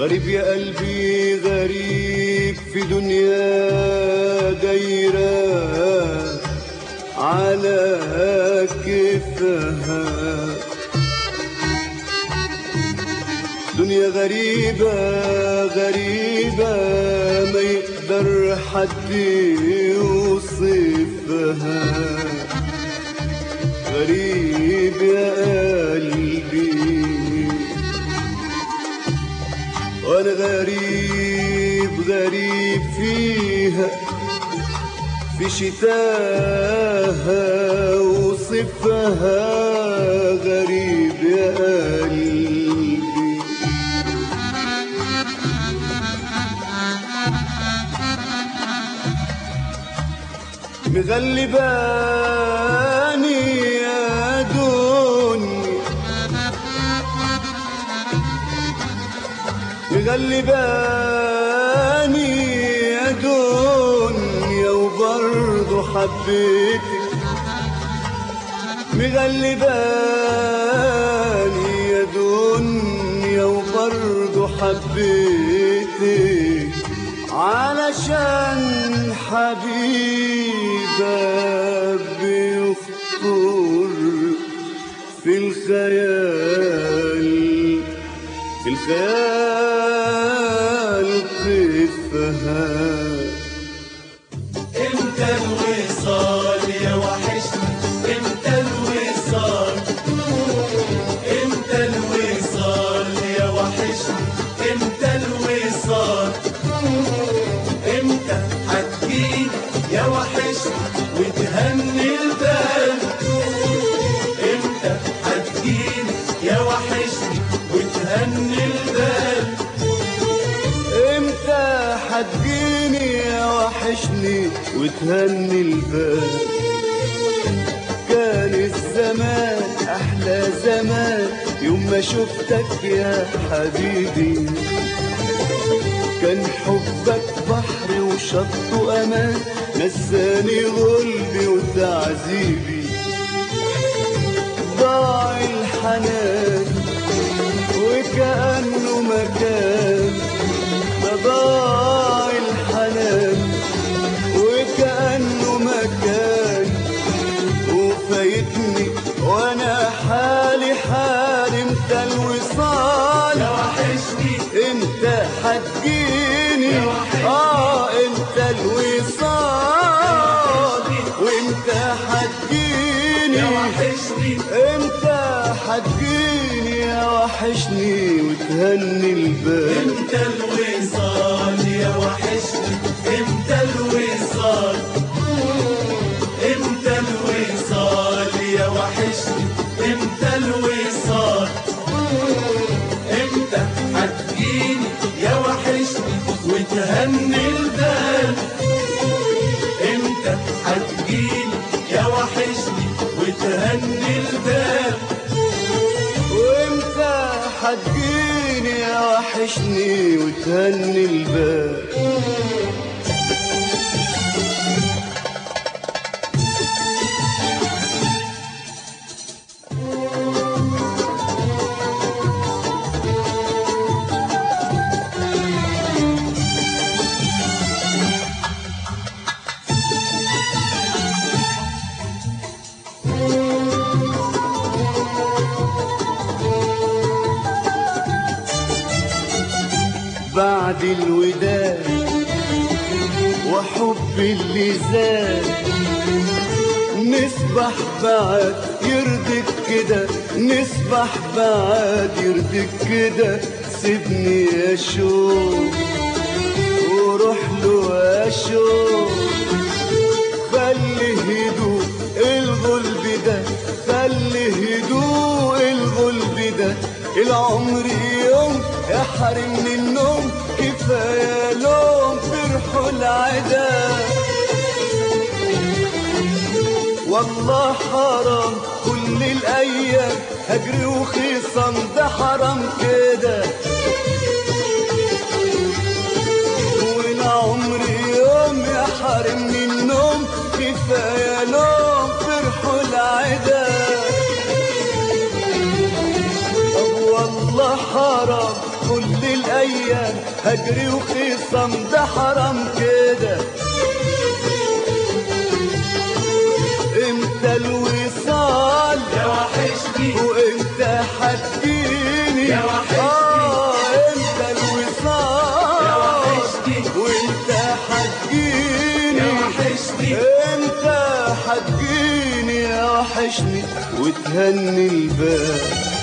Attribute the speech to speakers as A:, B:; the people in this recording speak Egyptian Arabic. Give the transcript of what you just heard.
A: غريب يا قلبي غريب في دنيا دايرة على كفها دنيا غريبة غريبة ما يقدر حد يوصفها غريب يا قلبي وانا غريب غريب فيها في شتاها وصفها غريب يا قلبي مغلباني يا دنيا مغلباني يا دنيا وبرضه حبيتك مغلباني يا دنيا وبرضه حبيتك علشان حبيبك بيخطر في الخيال في الخيال طفها
B: امتى الوصال يا وحشني امتى الوصال امتى الوصال يا وحشني امتى الوصال امتى هتجيني يا وحشني وتهني البال امتى هتجيني يا وحشني وتهني البال
A: امتى حتجيني يا وحشني وتهني البال كان الزمان احلى زمان يوم ما شفتك يا حبيبي كان حبك بحر وشط وامان نساني غلبي وتعذيبي ضاع الحنان وكأنه مكان ده ضاع الحنان وكأنه مكان وفايتني وانا حالي حال امتى الوصال
B: يا وحشني
A: امتى حتجيني
B: يا وحشني.
A: اه امتى الوصال وامتى حتجيني
B: يا وحشني
A: امتى حتجيني يا وحشني وتهني البال
B: امتى الوصال يا وحشني امتى الوصال امتى الوصال يا وحشني امتى الوصال امتى هتجيني يا وحشني وتهني البال امتى هتجيني يا وحشني وتهني البال
A: وامتى حتجيني يا وحشني وتهني البال بعد الوداع وحب اللي زاد نسبح بعد يرضيك كده نسبح بعد يرضيك كده سيبني اشوف وروح له اشوف خلي هدوء الغلب ده خلي هدوء الغلب ده العمر يوم يحرمني النوم كفايه لوم فرحوا العدا والله حرام كل الايام هجري وخصام ده حرام كده والعمر يوم يحرمني النوم كفايه لوم فرحوا العدا طب والله حرام كل الايام هجري وخصام ده حرام كده امتى الوصال
B: يا وحشني
A: وامتى هتجيني
B: يا وحشني.
A: اه امتى الوصال
B: يا وحشني.
A: وامتى هتجيني
B: يا وحشني
A: انت هتجيني يا وحشني وتهني البال